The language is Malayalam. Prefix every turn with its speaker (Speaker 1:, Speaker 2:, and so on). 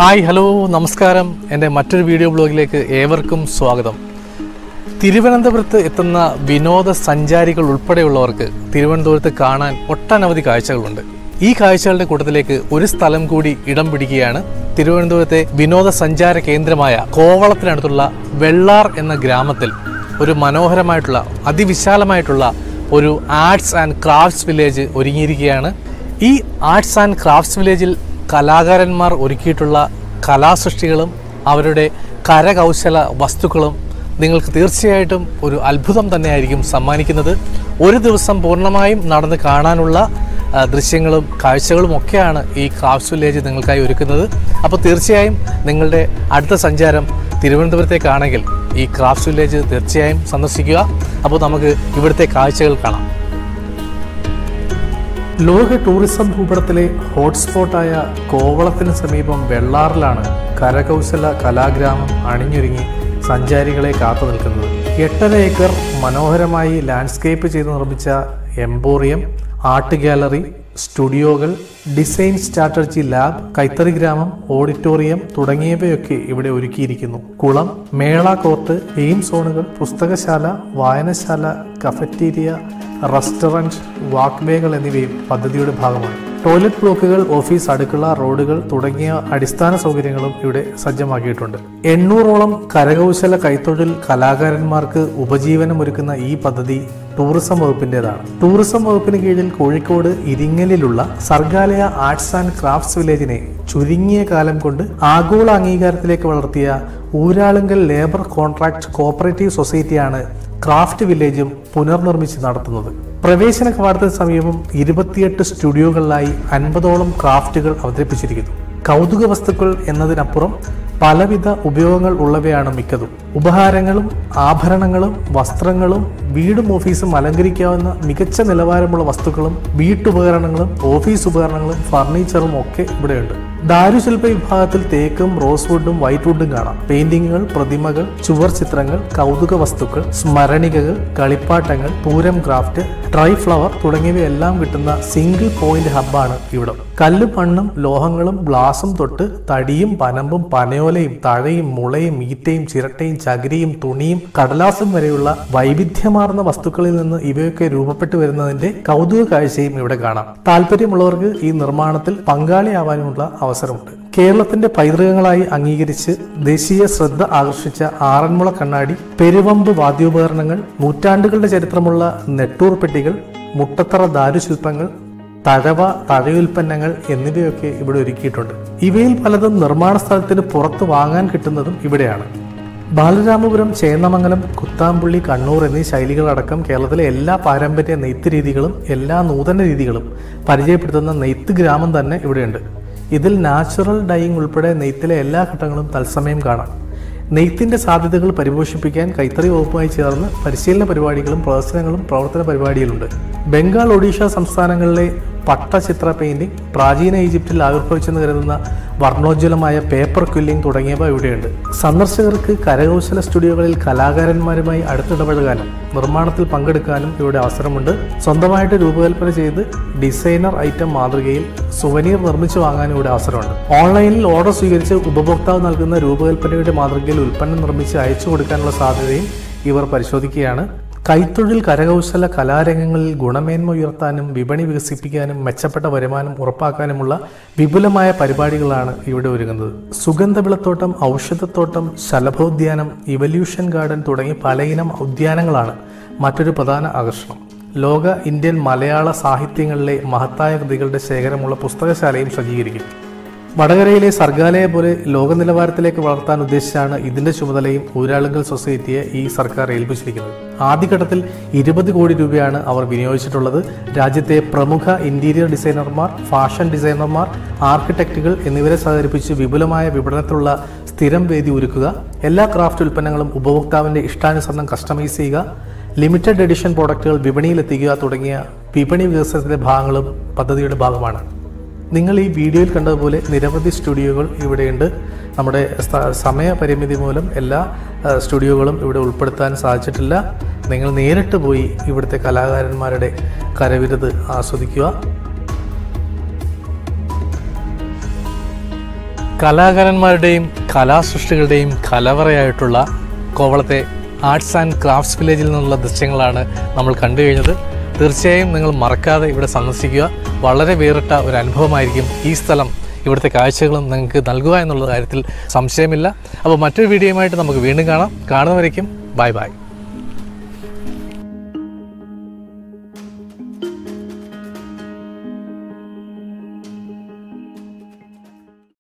Speaker 1: ഹായ് ഹലോ നമസ്കാരം എൻ്റെ മറ്റൊരു വീഡിയോ ബ്ലോഗിലേക്ക് ഏവർക്കും സ്വാഗതം തിരുവനന്തപുരത്ത് എത്തുന്ന വിനോദസഞ്ചാരികൾ ഉൾപ്പെടെയുള്ളവർക്ക് തിരുവനന്തപുരത്ത് കാണാൻ ഒട്ടനവധി കാഴ്ചകളുണ്ട് ഈ കാഴ്ചകളുടെ കൂട്ടത്തിലേക്ക് ഒരു സ്ഥലം കൂടി ഇടം പിടിക്കുകയാണ് തിരുവനന്തപുരത്തെ വിനോദസഞ്ചാര കേന്ദ്രമായ കോവളത്തിനടുത്തുള്ള വെള്ളാർ എന്ന ഗ്രാമത്തിൽ ഒരു മനോഹരമായിട്ടുള്ള അതിവിശാലമായിട്ടുള്ള ഒരു ആർട്സ് ആൻഡ് ക്രാഫ്റ്റ്സ് വില്ലേജ് ഒരുങ്ങിയിരിക്കുകയാണ് ഈ ആർട്സ് ആൻഡ് ക്രാഫ്റ്റ്സ് വില്ലേജിൽ കലാകാരന്മാർ ഒരുക്കിയിട്ടുള്ള കലാസൃഷ്ടികളും അവരുടെ കരകൗശല വസ്തുക്കളും നിങ്ങൾക്ക് തീർച്ചയായിട്ടും ഒരു അത്ഭുതം തന്നെയായിരിക്കും സമ്മാനിക്കുന്നത് ഒരു ദിവസം പൂർണ്ണമായും നടന്ന് കാണാനുള്ള ആ, ദൃശ്യങ്ങളും കാഴ്ചകളും ഒക്കെയാണ് ഈ ക്രാഫ്റ്റ്സ് വില്ലേജ് നിങ്ങൾക്കായി ഒരുക്കുന്നത് അപ്പോൾ തീർച്ചയായും നിങ്ങളുടെ അടുത്ത സഞ്ചാരം തിരുവനന്തപുരത്തേക്കാണെങ്കിൽ ഈ ക്രാഫ്റ്റ്സ് വില്ലേജ് തീർച്ചയായും സന്ദർശിക്കുക അപ്പോൾ നമുക്ക് ഇവിടുത്തെ കാഴ്ചകൾ കാണാം ലോക ടൂറിസം ഭൂപടത്തിലെ ഹോട്ട്സ്പോട്ടായ കോവളത്തിന് സമീപം വെള്ളാറിലാണ് കരകൗശല കലാഗ്രാമം അണിഞ്ഞൊരുങ്ങി സഞ്ചാരികളെ കാത്തു നിൽക്കുന്നത് എട്ടര ഏക്കർ മനോഹരമായി ലാൻഡ്സ്കേപ്പ് ചെയ്ത് നിർമ്മിച്ച എംപോറിയം ആർട്ട് ഗാലറി സ്റ്റുഡിയോകൾ ഡിസൈൻ സ്ട്രാറ്റജി ലാബ് കൈത്തറി ഗ്രാമം ഓഡിറ്റോറിയം തുടങ്ങിയവയൊക്കെ ഇവിടെ ഒരുക്കിയിരിക്കുന്നു കുളം മേള കോർട്ട് ഗെയിം സോണുകൾ പുസ്തകശാല വായനശാല കഫറ്റീരിയ റെസ്റ്റോറൻറ്റ് വാക്വേകൾ എന്നിവയും പദ്ധതിയുടെ ഭാഗമാണ് ടോയ്ലറ്റ് ബ്ലോക്കുകൾ ഓഫീസ് അടുക്കള റോഡുകൾ തുടങ്ങിയ അടിസ്ഥാന സൗകര്യങ്ങളും ഇവിടെ സജ്ജമാക്കിയിട്ടുണ്ട് എണ്ണൂറോളം കരകൗശല കൈത്തൊഴിൽ കലാകാരന്മാർക്ക് ഉപജീവനമൊരുക്കുന്ന ഈ പദ്ധതി ടൂറിസം വകുപ്പിന്റേതാണ് ടൂറിസം വകുപ്പിന് കീഴിൽ കോഴിക്കോട് ഇരിങ്ങലിലുള്ള സർഗാലയ ആർട്സ് ആൻഡ് ക്രാഫ്റ്റ്സ് വില്ലേജിനെ ചുരുങ്ങിയ കാലം കൊണ്ട് ആഗോള അംഗീകാരത്തിലേക്ക് വളർത്തിയ ഊരാളുങ്കൽ ലേബർ കോൺട്രാക്ട് കോപ്പറേറ്റീവ് സൊസൈറ്റിയാണ് ക്രാഫ്റ്റ് വില്ലേജും പുനർനിർമ്മിച്ച് നടത്തുന്നത് പ്രവേശന കവാടത്തിന് സമീപം ഇരുപത്തിയെട്ട് സ്റ്റുഡിയോകളിലായി അൻപതോളം ക്രാഫ്റ്റുകൾ അവതരിപ്പിച്ചിരിക്കുന്നു കൗതുക വസ്തുക്കൾ എന്നതിനപ്പുറം പലവിധ ഉപയോഗങ്ങൾ ഉള്ളവയാണ് മിക്കതും ഉപഹാരങ്ങളും ആഭരണങ്ങളും വസ്ത്രങ്ങളും വീടും ഓഫീസും അലങ്കരിക്കാവുന്ന മികച്ച നിലവാരമുള്ള വസ്തുക്കളും വീട്ടുപകരണങ്ങളും ഓഫീസ് ഉപകരണങ്ങളും ഫർണിച്ചറും ഒക്കെ ഇവിടെയുണ്ട് ദാരുശില്പ വിഭാഗത്തിൽ തേക്കും റോസ് വുഡും വൈറ്റ് വുഡും കാണാം പെയിന്റിങ്ങുകൾ പ്രതിമകൾ ചുവർ ചിത്രങ്ങൾ കൗതുക വസ്തുക്കൾ സ്മരണികകൾ കളിപ്പാട്ടങ്ങൾ പൂരം ക്രാഫ്റ്റ് ഡ്രൈ ഫ്ലവർ തുടങ്ങിയവയെല്ലാം കിട്ടുന്ന സിംഗിൾ പോയിന്റ് ഹബ്ബാണ് ഇവിടം കല്ലും മണ്ണും ലോഹങ്ങളും ഗ്ലാസും തൊട്ട് തടിയും പനമ്പും പനയോലയും തഴയും മുളയും ഈറ്റയും ചിരട്ടയും ചകിരിയും തുണിയും കടലാസും വരെയുള്ള വൈവിധ്യമാർന്ന വസ്തുക്കളിൽ നിന്ന് ഇവയൊക്കെ രൂപപ്പെട്ടു വരുന്നതിന്റെ കൗതുക കാഴ്ചയും ഇവിടെ കാണാം താല്പര്യമുള്ളവർക്ക് ഈ നിർമ്മാണത്തിൽ പങ്കാളിയാവാനുമുള്ള അവസരമുണ്ട് കേരളത്തിന്റെ പൈതൃകങ്ങളായി അംഗീകരിച്ച് ദേശീയ ശ്രദ്ധ ആകർഷിച്ച ആറന്മുള കണ്ണാടി പെരുവമ്പ് വാദ്യോപകരണങ്ങൾ നൂറ്റാണ്ടുകളുടെ ചരിത്രമുള്ള നെട്ടൂർ പെട്ടികൾ മുട്ടത്തറ ദാരുശില്പങ്ങൾ തഴവ തഴയുൽപ്പന്നങ്ങൾ എന്നിവയൊക്കെ ഇവിടെ ഒരുക്കിയിട്ടുണ്ട് ഇവയിൽ പലതും നിർമ്മാണ സ്ഥലത്തിന് പുറത്ത് വാങ്ങാൻ കിട്ടുന്നതും ഇവിടെയാണ് ബാലരാമപുരം ചേന്നമംഗലം കുത്താമ്പുള്ളി കണ്ണൂർ എന്നീ ശൈലികളടക്കം കേരളത്തിലെ എല്ലാ പാരമ്പര്യ നെയ്ത്ത് രീതികളും എല്ലാ നൂതന രീതികളും പരിചയപ്പെടുത്തുന്ന നെയ്ത്ത് ഗ്രാമം തന്നെ ഇവിടെയുണ്ട് ഇതിൽ നാച്ചുറൽ ഡൈയിങ് ഉൾപ്പെടെ നെയ്ത്തിലെ എല്ലാ ഘട്ടങ്ങളും തത്സമയം കാണാം നെയ്ത്തിന്റെ സാധ്യതകൾ പരിപോഷിപ്പിക്കാൻ കൈത്തറി വകുപ്പുമായി ചേർന്ന് പരിശീലന പരിപാടികളും പ്രദർശനങ്ങളും പ്രവർത്തന പരിപാടിയിലുണ്ട് ബംഗാൾ ഒഡീഷ സംസ്ഥാനങ്ങളിലെ പട്ടചിത്ര പെയിന്റിംഗ് പ്രാചീന ഈജിപ്തിൽ ആവിർഭവിച്ചെന്ന് കരുതുന്ന വർണ്ണോജ്വലമായ പേപ്പർ ക്വില്ലിംഗ് തുടങ്ങിയവ ഇവിടെയുണ്ട് സന്ദർശകർക്ക് കരകൗശല സ്റ്റുഡിയോകളിൽ കലാകാരന്മാരുമായി അടുത്തിടപഴകാനും നിർമ്മാണത്തിൽ പങ്കെടുക്കാനും ഇവിടെ അവസരമുണ്ട് സ്വന്തമായിട്ട് രൂപകൽപ്പന ചെയ്ത് ഡിസൈനർ ഐറ്റം മാതൃകയിൽ സുവനീർ നിർമ്മിച്ചു വാങ്ങാനും ഇവിടെ അവസരമുണ്ട് ഓൺലൈനിൽ ഓർഡർ സ്വീകരിച്ച് ഉപഭോക്താവ് നൽകുന്ന രൂപകൽപ്പനയുടെ മാതൃകയിൽ ഉൽപ്പന്നം നിർമ്മിച്ച് അയച്ചു കൊടുക്കാനുള്ള സാധ്യതയും ഇവർ പരിശോധിക്കുകയാണ് കൈത്തൊഴിൽ കരകൗശല കലാരംഗങ്ങളിൽ ഗുണമേന്മ ഉയർത്താനും വിപണി വികസിപ്പിക്കാനും മെച്ചപ്പെട്ട വരുമാനം ഉറപ്പാക്കാനുമുള്ള വിപുലമായ പരിപാടികളാണ് ഇവിടെ ഒരുങ്ങുന്നത് സുഗന്ധവിളത്തോട്ടം ഔഷധത്തോട്ടം ശലഭോദ്യാനം ഇവല്യൂഷൻ ഗാർഡൻ തുടങ്ങി പലയിനം ഉദ്യാനങ്ങളാണ് മറ്റൊരു പ്രധാന ആകർഷണം ലോക ഇന്ത്യൻ മലയാള സാഹിത്യങ്ങളിലെ മഹത്തായ കൃതികളുടെ ശേഖരമുള്ള പുസ്തകശാലയും സജ്ജീകരിക്കും വടകരയിലെ സർഗാലയെ പോലെ ലോക നിലവാരത്തിലേക്ക് വളർത്താൻ ഉദ്ദേശിച്ചാണ് ഇതിന്റെ ചുമതലയും ഊരാളുങ്കൽ സൊസൈറ്റിയെ ഈ സർക്കാർ ഏൽപ്പിച്ചിരിക്കുന്നത് ആദ്യഘട്ടത്തിൽ ഇരുപത് കോടി രൂപയാണ് അവർ വിനിയോഗിച്ചിട്ടുള്ളത് രാജ്യത്തെ പ്രമുഖ ഇന്റീരിയർ ഡിസൈനർമാർ ഫാഷൻ ഡിസൈനർമാർ ആർക്കിടെക്റ്റുകൾ എന്നിവരെ സഹകരിപ്പിച്ച് വിപുലമായ വിപണനത്തിലുള്ള സ്ഥിരം വേദി ഒരുക്കുക എല്ലാ ക്രാഫ്റ്റ് ഉൽപ്പന്നങ്ങളും ഉപഭോക്താവിന്റെ ഇഷ്ടാനുസരണം കസ്റ്റമൈസ് ചെയ്യുക ലിമിറ്റഡ് എഡിഷൻ പ്രോഡക്റ്റുകൾ വിപണിയിലെത്തിക്കുക തുടങ്ങിയ വിപണി വികസനത്തിന്റെ ഭാഗങ്ങളും പദ്ധതിയുടെ ഭാഗമാണ് നിങ്ങൾ ഈ വീഡിയോയിൽ കണ്ടതുപോലെ നിരവധി സ്റ്റുഡിയോകൾ ഇവിടെയുണ്ട് നമ്മുടെ സ്ഥ- സമയപരിമിതി മൂലം എല്ലാ ആ, സ്റ്റുഡിയോകളും ഇവിടെ ഉൾപ്പെടുത്താൻ സാധിച്ചിട്ടില്ല നിങ്ങൾ നേരിട്ട് പോയി ഇവിടുത്തെ കലാകാരന്മാരുടെ കരവിരുത് ആസ്വദിക്കുക കലാകാരന്മാരുടെയും കലാസൃഷ്ടികളുടെയും കലവറയായിട്ടുള്ള കോവളത്തെ ആർട്സ് ആൻഡ് ക്രാഫ്റ്റ്സ് വില്ലേജിൽ നിന്നുള്ള ദൃശ്യങ്ങളാണ് നമ്മൾ കണ്ടു കഴിഞ്ഞത് തീർച്ചയായും നിങ്ങൾ മറക്കാതെ ഇവിടെ സന്ദർശിക്കുക വളരെ വേറിട്ട ഒരു അനുഭവമായിരിക്കും ഈ സ്ഥലം ഇവിടുത്തെ കാഴ്ചകളും നിങ്ങൾക്ക് നൽകുക എന്നുള്ള കാര്യത്തിൽ സംശയമില്ല അപ്പോൾ മറ്റൊരു വീഡിയോയുമായിട്ട് നമുക്ക് വീണ്ടും കാണാം കാണുന്നവരേക്കും ബൈ ബൈ